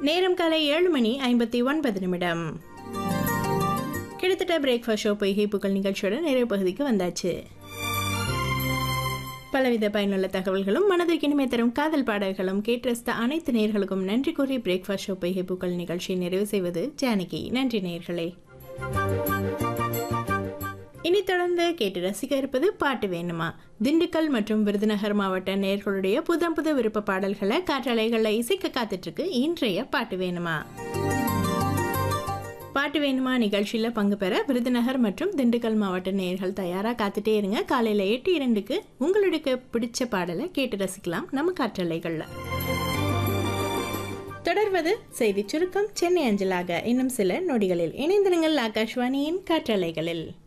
நேரம் காலை ஏழு மணி ஐம்பத்தி ஒன்பது நிமிடம் கிட்டத்தட்ட பிரேக்ஃபாஸ்ட் ஷோ பொய்கை புகழ் நிகழ்ச்சியோட நிறைவு பகுதிக்கு வந்தாச்சு பலவித பயனுள்ள தகவல்களும் மனதிற்கு இனிமை தரும் காதல் பாடல்களும் கேட்டு அனைத்து நேர்களுக்கும் நன்றி கூறி பிரேக்ஃபாஸ்ட் ஷோ பொய்கை புகழ் நிகழ்ச்சியை நிறைவு செய்வது ஜானகி நன்றி நேர்களே இனி தொடர்ந்து கேட்டு ரசிக்க இருப்பது பாட்டு வேணுமா திண்டுக்கல் மற்றும் விருதுநகர் மாவட்ட நேர்களுடைய புதம் புது விருப்ப பாடல்களை காற்றலைகளில் இசைக்க காத்துட்டு இருக்கு இன்றைய பாட்டு வேணுமா பாட்டு வேணுமா நிகழ்ச்சியில் பங்கு பெற விருதுநகர் மற்றும் திண்டுக்கல் மாவட்ட நேர்கள் தயாராக காத்துட்டே இருங்க காலையில் எட்டு இரண்டுக்கு உங்களுக்கு பிடிச்ச பாடலை கேட்டு ரசிக்கலாம் நம்ம காற்றலைகளில் தொடர்வது செய்தி சுருக்கம் சென்னை அஞ்சலாக இன்னும் சில நொடிகளில் இணைந்திருங்கள் ஆகாஷ்வாணியின் காற்றலைகளில்